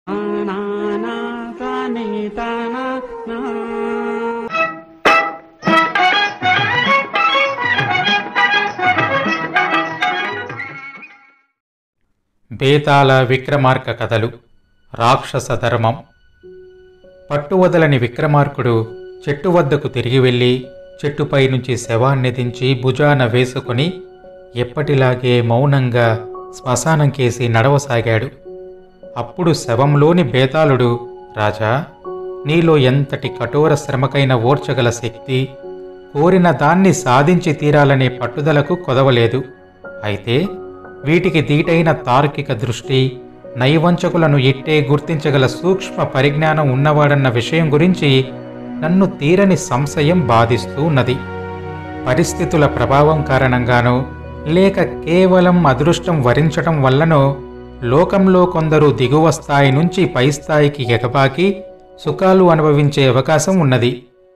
నా నా తానే తానా నా బేతాళ విక్రమార్క కథలు రాక్షస ధర్మం పట్టువదలని విక్రమార్కుడు చెట్టు వద్దకు తిరిగి వెళ్ళి చెట్టుపై నుంచి శవాన్ని దించి భుజాన వేసుకుని ఎప్పటిలాగే మౌనంగా శ్మశానం కేసి నడవసాగాడు అప్పుడు శవంలోని బేతాళుడు రాజా నీలో ఎంతటి కఠోర శ్రమకైన ఓర్చగల శక్తి కోరిన దాన్ని సాధించి తీరాలనే పట్టుదలకు కొదవలేదు అయితే వీటికి దీటైన తార్కిక దృష్టి నైవంచకులను ఇట్టే గుర్తించగల సూక్ష్మ పరిజ్ఞానం ఉన్నవాడన్న విషయం గురించి నన్ను తీరని సంశయం బాధిస్తూ ఉన్నది పరిస్థితుల ప్రభావం కారణంగానో లేక కేవలం అదృష్టం వరించటం వల్లనో లోకంలో కొందరు దిగువ స్థాయి నుంచి పై స్థాయికి ఎగబాకి సుఖాలు అనుభవించే అవకాశం ఉన్నది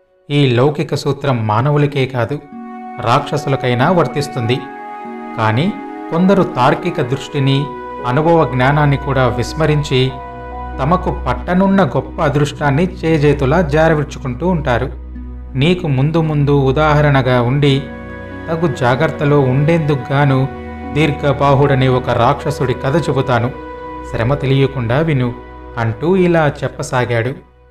ఈ లౌకిక సూత్రం మానవులకే కాదు రాక్షసులకైనా వర్తిస్తుంది కానీ కొందరు తార్కిక దృష్టిని అనుభవ జ్ఞానాన్ని కూడా విస్మరించి తమకు పట్టనున్న గొప్ప అదృష్టాన్ని చేజేతులా జారవిడ్చుకుంటూ ఉంటారు నీకు ముందు ముందు ఉదాహరణగా ఉండి తగు జాగ్రత్తలో ఉండేందుకు గాను దీర్ఘబాహుడనే ఒక రాక్షసుడి కథ చెబుతాను శ్రమ తెలియకుండా విను అంటూ ఇలా చెప్పసాగాడు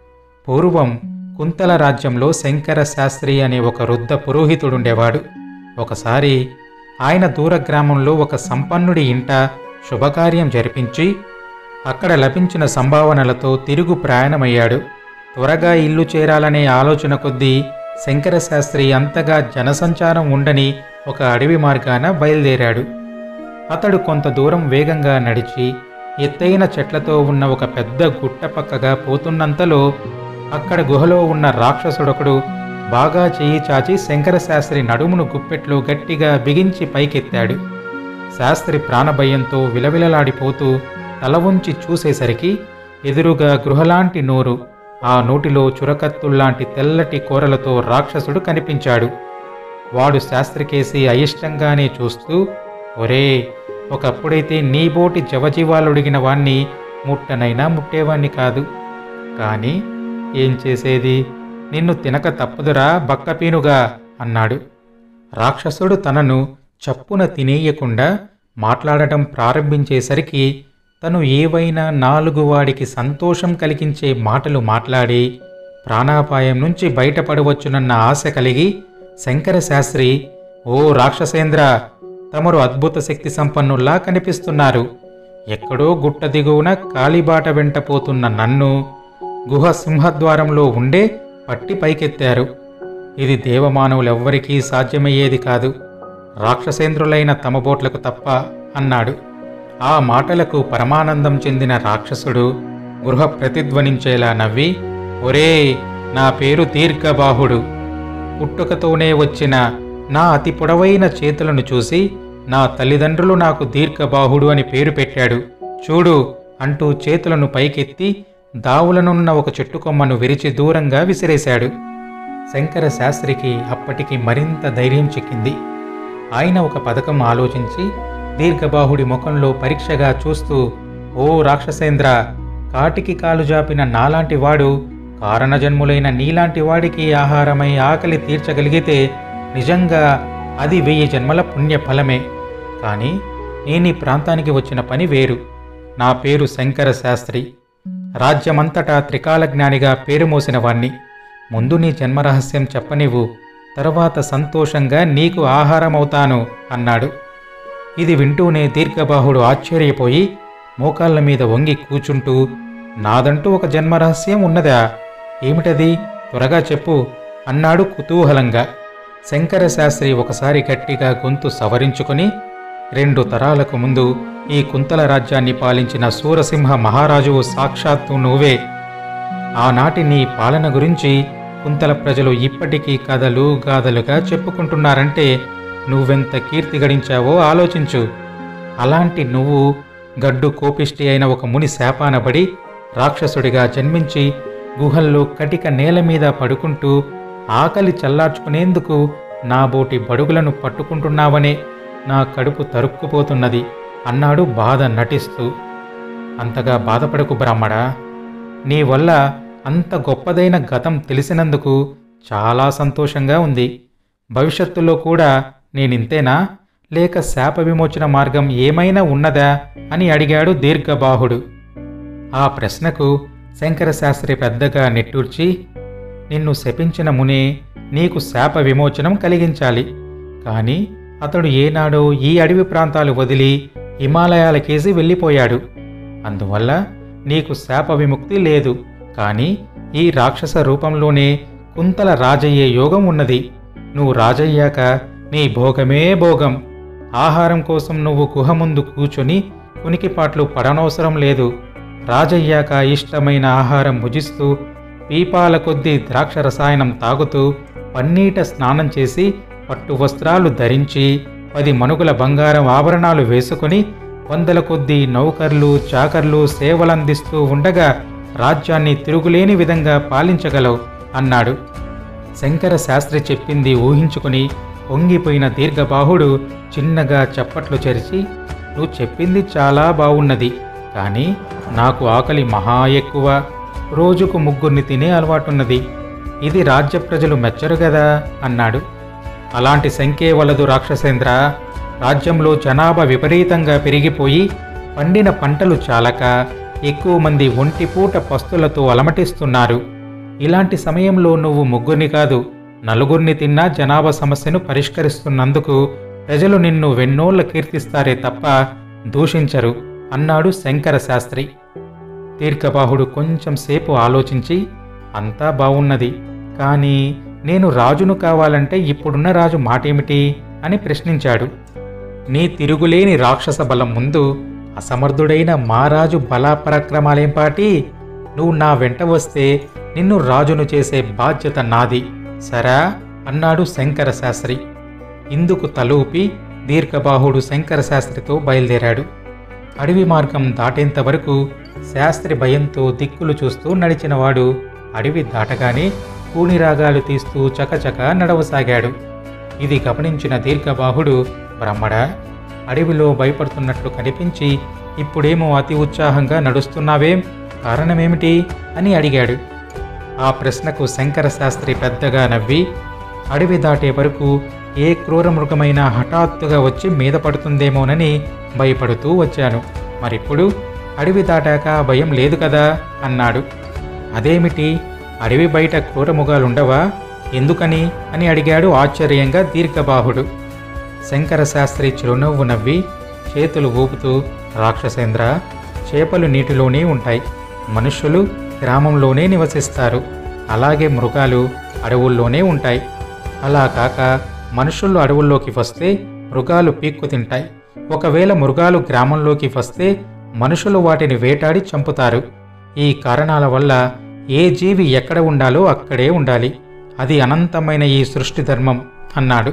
పూర్వం కుంతల రాజ్యంలో శంకర శాస్త్రి అనే ఒక వృద్ధ పురోహితుడుండేవాడు ఒకసారి ఆయన దూర గ్రామంలో ఒక సంపన్నుడి ఇంట శుభకార్యం జరిపించి అక్కడ లభించిన సంభావనలతో తిరుగు ప్రయాణమయ్యాడు త్వరగా ఇల్లు చేరాలనే ఆలోచన కొద్దీ శంకర శాస్త్రి అంతగా జనసంచారం ఉండని ఒక అడవి మార్గాన బయలుదేరాడు అతడు కొంత దూరం వేగంగా నడిచి ఎత్తైన చెట్లతో ఉన్న ఒక పెద్ద గుట్ట పక్కగా పోతున్నంతలో అక్కడ గుహలో ఉన్న రాక్షసుడొకడు బాగా చెయ్యి చాచి శంకర శాస్త్రి నడుమును గుప్పెట్లో గట్టిగా బిగించి పైకెత్తాడు శాస్త్రి ప్రాణభయంతో విలవిలలాడిపోతూ తల వంచి చూసేసరికి ఎదురుగా గృహలాంటి నోరు ఆ నోటిలో చురకత్తుల్లాంటి తెల్లటి కూరలతో రాక్షసుడు కనిపించాడు వాడు శాస్త్రికేసి అయిష్టంగానే చూస్తూ ఒరే ఒకప్పుడైతే నీబోటి జవజీవాలుడిగిన వాణ్ణి ముట్టనైనా ముట్టేవాణ్ణి కాదు కానీ ఏం చేసేది నిన్ను తినక తప్పదురా బక్కపీనుగా అన్నాడు రాక్షసుడు తనను చప్పున తినేయకుండా మాట్లాడటం ప్రారంభించేసరికి తను ఏవైనా నాలుగు వాడికి సంతోషం కలిగించే మాటలు మాట్లాడి ప్రాణాపాయం నుంచి బయటపడవచ్చునన్న ఆశ కలిగి శంకర శాస్త్రి ఓ రాక్షసేంద్ర తమరు అద్భుత శక్తి సంపన్నుల్లా కనిపిస్తున్నారు ఎక్కడో గుట్ట దిగువన కాలిబాట వెంట పోతున్న నన్ను గుహ సింహద్వారంలో ఉండే పట్టి పైకెత్తారు ఇది దేవమానవులెవ్వరికీ సాధ్యమయ్యేది కాదు రాక్షసేంద్రులైన తమ బోట్లకు తప్ప అన్నాడు ఆ మాటలకు పరమానందం చెందిన రాక్షసుడు గృహ ప్రతిధ్వనించేలా నవ్వి ఒరే నా పేరు దీర్ఘబాహుడు పుట్టుకతోనే వచ్చిన నా అతి పొడవైన చేతులను చూసి నా తల్లిదండ్రులు నాకు దీర్ఘబాహుడు అని పేరు పెట్టాడు చూడు అంటూ చేతులను పైకెత్తి దావులనున్న ఒక చెట్టు కొమ్మను విరిచి దూరంగా విసిరేశాడు శంకర శాస్త్రికి అప్పటికి మరింత ధైర్యం చిక్కింది ఆయన ఒక పథకం ఆలోచించి దీర్ఘబాహుడి ముఖంలో పరీక్షగా చూస్తూ ఓ రాక్షసేంద్ర కాటికి కాలు జాపిన నాలాంటి వాడు కారణజన్ములైన నీలాంటి వాడికి ఆహారమై ఆకలి తీర్చగలిగితే నిజంగా అది వెయ్యి జన్మల పుణ్య ఫలమే కానీ నేను ఈ ప్రాంతానికి వచ్చిన పని వేరు నా పేరు శంకర శాస్త్రి రాజ్యమంతటా త్రికాలజ్ఞానిగా పేరు మోసిన వాణ్ణి ముందు నీ జన్మరహస్యం చెప్పనివ్వు తర్వాత సంతోషంగా నీకు ఆహారమవుతాను అన్నాడు ఇది వింటూనే దీర్ఘబాహుడు ఆశ్చర్యపోయి మోకాళ్ళ మీద వంగి కూచుంటూ నాదంటూ ఒక జన్మరహస్యం ఉన్నదా ఏమిటది త్వరగా చెప్పు అన్నాడు కుతూహలంగా శంకర శాస్త్రి ఒకసారి గట్టిగా గొంతు సవరించుకొని రెండు తరాలకు ముందు ఈ కుంతల రాజ్యాన్ని పాలించిన సూరసింహ మహారాజువు సాక్షాత్తు నువ్వే ఆనాటి నీ పాలన గురించి కుంతల ప్రజలు ఇప్పటికీ కథలు గాథలుగా చెప్పుకుంటున్నారంటే నువ్వెంత కీర్తి గడించావో ఆలోచించు అలాంటి నువ్వు గడ్డు కోపిష్టి అయిన ఒక ముని శాపానబడి రాక్షసుడిగా జన్మించి గుహల్లో కటిక నేల మీద పడుకుంటూ ఆకలి చల్లార్చుకునేందుకు నా బోటి బడుగులను పట్టుకుంటున్నావనే నా కడుపు తరుక్కుపోతున్నది అన్నాడు బాధ నటిస్తూ అంతగా బాధపడకు బ్రాహ్మడా నీ వల్ల అంత గొప్పదైన గతం తెలిసినందుకు చాలా సంతోషంగా ఉంది భవిష్యత్తులో కూడా నేనింతేనా లేక శాప విమోచన మార్గం ఏమైనా ఉన్నదా అని అడిగాడు దీర్ఘబాహుడు ఆ ప్రశ్నకు శంకరశాస్త్రి పెద్దగా నిట్టూర్చి నిన్ను శపించిన మునే నీకు శాప విమోచనం కలిగించాలి కానీ అతడు ఏనాడో ఈ అడవి ప్రాంతాలు వదిలి హిమాలయాలకేసి వెళ్ళిపోయాడు అందువల్ల నీకు శాప విముక్తి లేదు కానీ ఈ రాక్షస రూపంలోనే కుంతల రాజయ్యే యోగం ఉన్నది నువ్వు రాజయ్యాక నీ భోగమే భోగం ఆహారం కోసం నువ్వు గుహ ముందు కూర్చొని కునికిపాట్లు పడనవసరం లేదు రాజయ్యాక ఇష్టమైన ఆహారం భుజిస్తూ పీపాల కొద్దీ ద్రాక్ష రసాయనం తాగుతూ పన్నీట స్నానం చేసి పట్టు వస్త్రాలు ధరించి పది మనుగుల బంగారం ఆభరణాలు వేసుకుని వందల కొద్దీ నౌకర్లు చాకర్లు సేవలందిస్తూ ఉండగా రాజ్యాన్ని తిరుగులేని విధంగా పాలించగలవు అన్నాడు శంకర శాస్త్రి చెప్పింది ఊహించుకుని పొంగిపోయిన దీర్ఘబాహుడు చిన్నగా చప్పట్లు చెరిచి నువ్వు చెప్పింది చాలా బావున్నది కానీ నాకు ఆకలి మహా ఎక్కువ రోజుకు ముగ్గురిని తినే అలవాటున్నది ఇది రాజ్య ప్రజలు మెచ్చరు గదా అన్నాడు అలాంటి సంఖ్యే వలదు రాక్షసేంద్ర రాజ్యంలో జనాభా విపరీతంగా పెరిగిపోయి పండిన పంటలు చాలక ఎక్కువ మంది ఒంటిపూట పస్తులతో అలమటిస్తున్నారు ఇలాంటి సమయంలో నువ్వు ముగ్గురిని కాదు నలుగురిని తిన్నా జనాభా సమస్యను పరిష్కరిస్తున్నందుకు ప్రజలు నిన్ను వెన్నోళ్ళ కీర్తిస్తారే తప్ప దూషించరు అన్నాడు శంకర శాస్త్రి దీర్ఘబాహుడు కొంచెం సేపు ఆలోచించి అంతా బావున్నది కానీ నేను రాజును కావాలంటే ఇప్పుడున్న రాజు మాటేమిటి అని ప్రశ్నించాడు నీ తిరుగులేని రాక్షస బలం ముందు అసమర్థుడైన మా రాజు బలాపరాక్రమాలేం పాటి నువ్వు నా వెంట వస్తే నిన్ను రాజును చేసే బాధ్యత నాది సరా అన్నాడు శంకర శాస్త్రి ఇందుకు తలూపి దీర్ఘబాహుడు శంకర శాస్త్రితో బయలుదేరాడు అడవి మార్గం దాటేంత వరకు శాస్త్రి భయంతో దిక్కులు చూస్తూ నడిచినవాడు అడవి దాటగానే కూని రాగాలు తీస్తూ చకచక నడవసాగాడు ఇది గమనించిన దీర్ఘబాహుడు బ్రహ్మడా అడవిలో భయపడుతున్నట్లు కనిపించి ఇప్పుడేమో అతి ఉత్సాహంగా నడుస్తున్నావేం కారణమేమిటి అని అడిగాడు ఆ ప్రశ్నకు శంకర శాస్త్రి పెద్దగా నవ్వి అడవి దాటే వరకు ఏ క్రూర మృగమైనా హఠాత్తుగా వచ్చి మీద పడుతుందేమోనని భయపడుతూ వచ్చాను మరిప్పుడు అడవి దాటాక ఆ భయం లేదు కదా అన్నాడు అదేమిటి అడవి బయట క్రూరముగాలుండవా ఎందుకని అని అడిగాడు ఆశ్చర్యంగా దీర్ఘబాహుడు శంకర శాస్త్రి చిరునవ్వు నవ్వి చేతులు ఊపుతూ రాక్షసేంద్ర చేపలు నీటిలోనే ఉంటాయి మనుష్యులు గ్రామంలోనే నివసిస్తారు అలాగే మృగాలు అడవుల్లోనే ఉంటాయి అలా కాక మనుషులు అడవుల్లోకి వస్తే మృగాలు పీక్కు తింటాయి ఒకవేళ మృగాలు గ్రామంలోకి వస్తే మనుషులు వాటిని వేటాడి చంపుతారు ఈ కారణాల వల్ల ఏ జీవి ఎక్కడ ఉండాలో అక్కడే ఉండాలి అది అనంతమైన ఈ సృష్టి ధర్మం అన్నాడు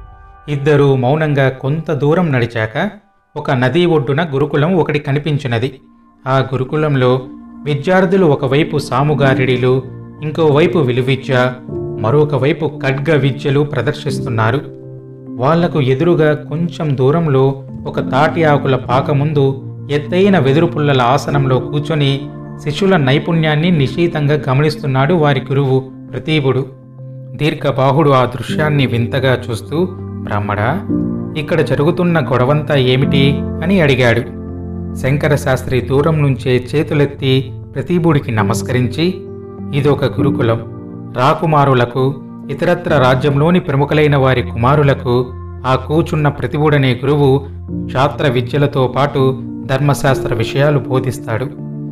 ఇద్దరూ మౌనంగా కొంత దూరం నడిచాక ఒక నదీ ఒడ్డున గురుకులం ఒకటి కనిపించినది ఆ గురుకులంలో విద్యార్థులు ఒకవైపు సాముగారిడిలు ఇంకోవైపు విలువిద్య మరొక వైపు ఖడ్గ విద్యలు ప్రదర్శిస్తున్నారు వాళ్లకు ఎదురుగా కొంచెం దూరంలో ఒక తాటి ఆకుల పాక ముందు ఎత్తైన వెదురు పుల్లల ఆసనంలో కూర్చొని శిష్యుల నైపుణ్యాన్ని నిశీతంగా గమనిస్తున్నాడు వారి గురువు ప్రతీపుడు దీర్ఘబాహుడు ఆ దృశ్యాన్ని వింతగా చూస్తూ బ్రాహ్మడా ఇక్కడ జరుగుతున్న గొడవంతా ఏమిటి అని అడిగాడు శంకర శాస్త్రి దూరం నుంచే చేతులెత్తి ప్రతీపుడికి నమస్కరించి ఇదొక గురుకులం రాకుమారులకు ఇతరత్ర రాజ్యంలోని ప్రముఖులైన వారి కుమారులకు ఆ కూచున్న ప్రతిభుడనే గురువు శాస్త్ర విద్యలతో పాటు ధర్మశాస్త్ర విషయాలు బోధిస్తాడు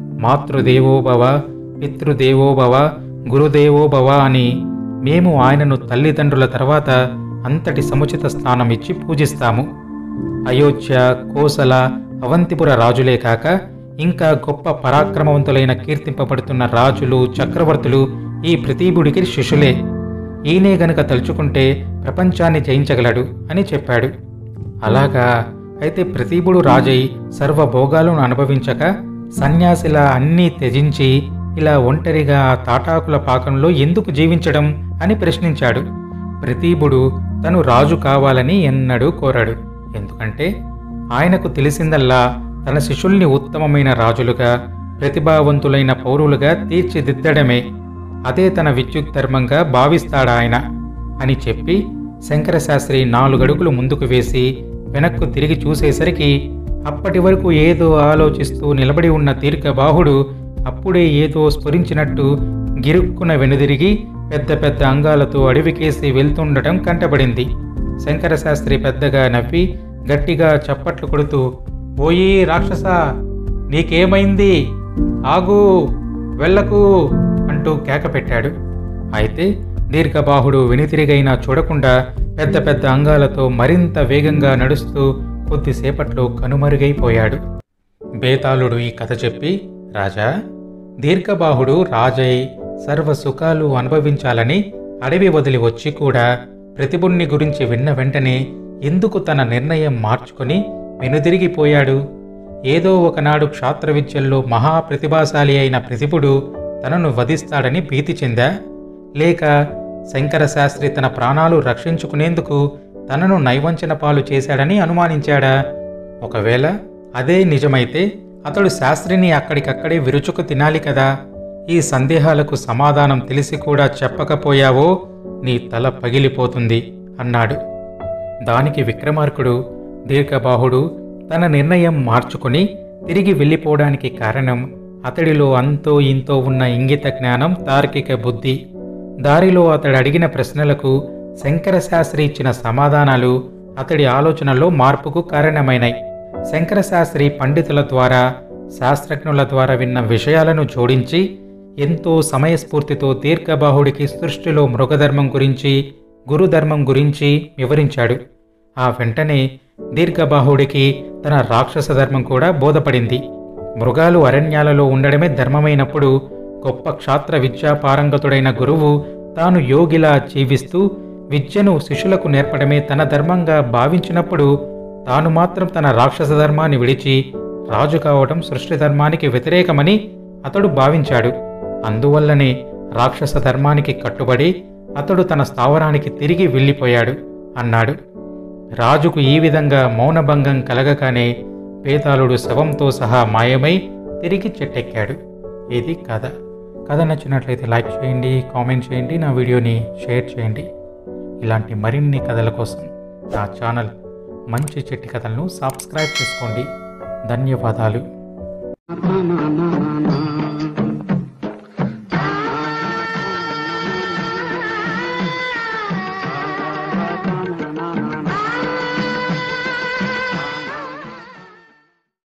మాతృదేవోభవ పితృదేవోభవ గురుదేవోభవ అని మేము ఆయనను తల్లిదండ్రుల తర్వాత అంతటి సముచిత స్థానం ఇచ్చి పూజిస్తాము అయోధ్య కోసల అవంతిపుర రాజులే కాక ఇంకా గొప్ప పరాక్రమవంతులైన కీర్తింపబడుతున్న రాజులు చక్రవర్తులు ఈ ప్రతీబుడికి శిష్యులే ఈయనే గనుక తలుచుకుంటే ప్రపంచాన్ని జయించగలడు అని చెప్పాడు అలాగా అయితే ప్రతీబుడు రాజై సర్వభోగాలను అనుభవించక సన్యాసిలా అన్నీ త్యజించి ఇలా ఒంటరిగా ఆ తాటాకుల పాకంలో ఎందుకు జీవించడం అని ప్రశ్నించాడు ప్రతీబుడు తను రాజు కావాలని ఎన్నడూ కోరాడు ఎందుకంటే ఆయనకు తెలిసిందల్లా తన శిష్యుల్ని ఉత్తమమైన రాజులుగా ప్రతిభావంతులైన పౌరులుగా తీర్చిదిద్దడమే అదే తన విద్యుత్ ధర్మంగా భావిస్తాడాయన అని చెప్పి శంకరశాస్త్రి నాలుగడుగులు ముందుకు వేసి వెనక్కు తిరిగి చూసేసరికి అప్పటి వరకు ఏదో ఆలోచిస్తూ నిలబడి ఉన్న దీర్ఘబాహుడు అప్పుడే ఏదో స్ఫురించినట్టు గిరుక్కున వెనుదిరిగి పెద్ద పెద్ద అంగాలతో అడవికేసి వెళ్తుండటం కంటపడింది శంకరశాస్త్రి పెద్దగా నవ్వి గట్టిగా చప్పట్లు కొడుతూ ఓయి రాక్షస నీకేమైంది ఆగు వెళ్ళకు అంటూ కేక పెట్టాడు అయితే దీర్ఘబాహుడు వెనుతిరిగైనా చూడకుండా పెద్ద పెద్ద అంగాలతో మరింత వేగంగా నడుస్తూ కొద్దిసేపట్లో కనుమరుగైపోయాడు బేతాళుడు ఈ కథ చెప్పి రాజా దీర్ఘబాహుడు రాజై సర్వ సుఖాలు అనుభవించాలని అడవి వదిలి వచ్చి కూడా ప్రతిభుణ్ణి గురించి విన్న వెంటనే ఎందుకు తన నిర్ణయం మార్చుకొని వెనుదిరిగిపోయాడు ఏదో ఒకనాడు క్షాత్ర విద్యల్లో మహాప్రతిభాశాలి అయిన ప్రతిభుడు తనను వధిస్తాడని భీతి చెందా లేక శంకర శాస్త్రి తన ప్రాణాలు రక్షించుకునేందుకు తనను నైవంచన పాలు చేశాడని అనుమానించాడా ఒకవేళ అదే నిజమైతే అతడు శాస్త్రిని అక్కడికక్కడే విరుచుకు తినాలి కదా ఈ సందేహాలకు సమాధానం తెలిసి కూడా చెప్పకపోయావో నీ తల పగిలిపోతుంది అన్నాడు దానికి విక్రమార్కుడు దీర్ఘబాహుడు తన నిర్ణయం మార్చుకుని తిరిగి వెళ్ళిపోవడానికి కారణం అతడిలో అంతో ఇంతో ఉన్న ఇంగిత జ్ఞానం తార్కిక బుద్ధి దారిలో అతడు అడిగిన ప్రశ్నలకు శంకరశాస్త్రి ఇచ్చిన సమాధానాలు అతడి ఆలోచనలో మార్పుకు కారణమైనాయి శంకరశాస్త్రి పండితుల ద్వారా శాస్త్రజ్ఞుల ద్వారా విన్న విషయాలను జోడించి ఎంతో సమయస్ఫూర్తితో దీర్ఘబాహుడికి సృష్టిలో మృగధర్మం గురించి గురుధర్మం గురించి వివరించాడు ఆ వెంటనే దీర్ఘబాహుడికి తన రాక్షస ధర్మం కూడా బోధపడింది మృగాలు అరణ్యాలలో ఉండడమే ధర్మమైనప్పుడు గొప్ప క్షాత్ర విద్యా పారంగతుడైన గురువు తాను యోగిలా జీవిస్తూ విద్యను శిష్యులకు నేర్పడమే తన ధర్మంగా భావించినప్పుడు తాను మాత్రం తన రాక్షస ధర్మాన్ని విడిచి రాజు కావడం సృష్టి ధర్మానికి వ్యతిరేకమని అతడు భావించాడు అందువల్లనే రాక్షస ధర్మానికి కట్టుబడి అతడు తన స్థావరానికి తిరిగి వెళ్ళిపోయాడు అన్నాడు రాజుకు ఈ విధంగా మౌనభంగం కలగగానే పేతాళుడు శవంతో సహా మాయమై తిరిగి చెట్టెక్కాడు ఇది కథ కథ నచ్చినట్లయితే లైక్ చేయండి కామెంట్ చేయండి నా వీడియోని షేర్ చేయండి ఇలాంటి మరిన్ని కథల కోసం నా ఛానల్ మంచి చెట్టి కథలను సబ్స్క్రైబ్ చేసుకోండి ధన్యవాదాలు na na na na na